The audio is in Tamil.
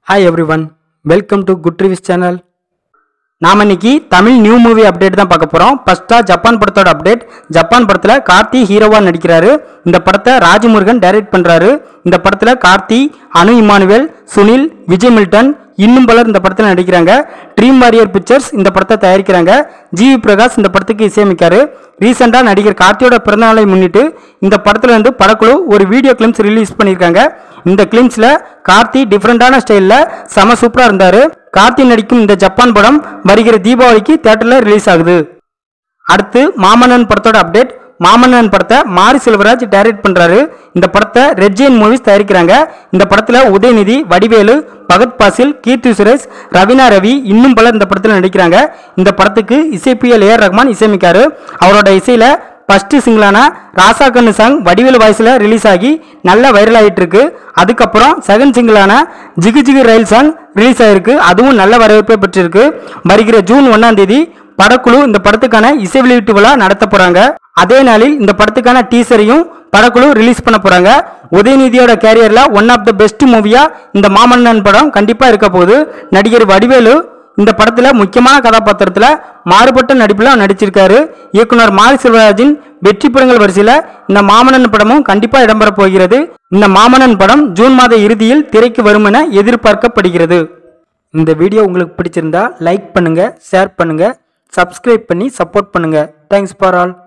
hi everyone welcome to good reviews channel நாம இன்னைக்கு தமிழ் நியூ மூவி அப்டேட் தான் பார்க்க போறோம் ஃபர்ஸ்டா ஜப்பான் படத்தோட அப்டேட் ஜப்பான் படத்துல கார்த்தி ஹீரோவா நடிக்கிறாரு இந்த படத்தை ராஜமுருகன் டைரக்ட் பண்றாரு இந்த படத்துல கார்த்தி அனு இமானுவேல் சுனில் விஜய் மில்டன் இன்னும் பலர் இந்த படத்தில் நடிக்கிறாங்க ட்ரீம் வாரியர் பிக்சர்ஸ் இந்த படத்தை தயாரிக்கிறாங்க ஜிவி பிரகாஷ் இந்த படத்துக்கு இசையமைக்காரு ரீசெண்டாக நடிகர் கார்த்தியோட பிறந்தநாளை முன்னிட்டு இந்த படத்துல இருந்து படக்குழு ஒரு வீடியோ கிளிம்ஸ் ரிலீஸ் பண்ணியிருக்காங்க இந்த கிளிம்ஸ்ல கார்த்தி டிஃப்ரெண்டான ஸ்டைலில் செம சூப்பராக இருந்தார் கார்த்தி நடிக்கும் இந்த ஜப்பான் படம் வருகிற தீபாவளிக்கு தேட்டரில் ரிலீஸ் ஆகுது அடுத்து மாமன்னன் படத்தோட அப்டேட் மாமன்னன் படத்தை மாரி செல்வராஜ் டைரக்ட் பண்றாரு இந்த படத்தை ரெட் ஜெயின் மூவிஸ் தயாரிக்கிறாங்க இந்த படத்துல உதயநிதி வடிவேலு பகத் பாசில் கீர்த்தி சுரேஷ் ரவீனா ரவி இன்னும் பலர் இந்த படத்தில் நடிக்கிறாங்க இந்த படத்துக்கு இசைப்பியல் ஏஆர் ரஹ்மான் இசையமைக்காரு அவரோட இசையில ஃபர்ஸ்ட் சிங்கிளான ராசா கண்ணு சாங் வடிவேலு வாய்ஸில் ரிலீஸ் ஆகி நல்ல வைரல் ஆகிட்டு இருக்கு அதுக்கப்புறம் செகண்ட் சிங்கிளான ஜிகு ஜிகு ரயில் சாங் ரிலீஸ் ஆயிருக்கு அதுவும் நல்ல வரவேற்பை பெற்றிருக்கு வருகிற ஜூன் ஒன்னாம் தேதி படக்குழு இந்த படத்துக்கான இசை வெளியீட்டு விழா நடத்த போறாங்க அதே நாளில் இந்த படத்துக்கான டீசரையும் படக்குழு ரிலீஸ் பண்ண போறாங்க உதயநிதியோட கேரியர்ல ஒன் ஆஃப் த பெஸ்ட் மூவியா இந்த மாமன்னன் படம் கண்டிப்பா இருக்க போகுது நடிகர் வடிவேலு இந்த படத்துல முக்கியமான கதாபாத்திரத்துல மாறுபட்ட நடிப்புல நடிச்சிருக்காரு இயக்குனர் மாரி செல்வராஜின் வெற்றி படங்கள் வரிசையில இந்த மாமன்னன் படமும் கண்டிப்பா இடம்பெற போகிறது இந்த மாமன்னன் படம் ஜூன் மாத இறுதியில் திரைக்கு வரும் என எதிர்பார்க்கப்படுகிறது இந்த வீடியோ உங்களுக்கு பிடிச்சிருந்தா லைக் பண்ணுங்க ஷேர் பண்ணுங்க சப்ஸ்கிரைப் பண்ணி சப்போர்ட் பண்ணுங்க தேங்க்ஸ் ஃபார் ஆல்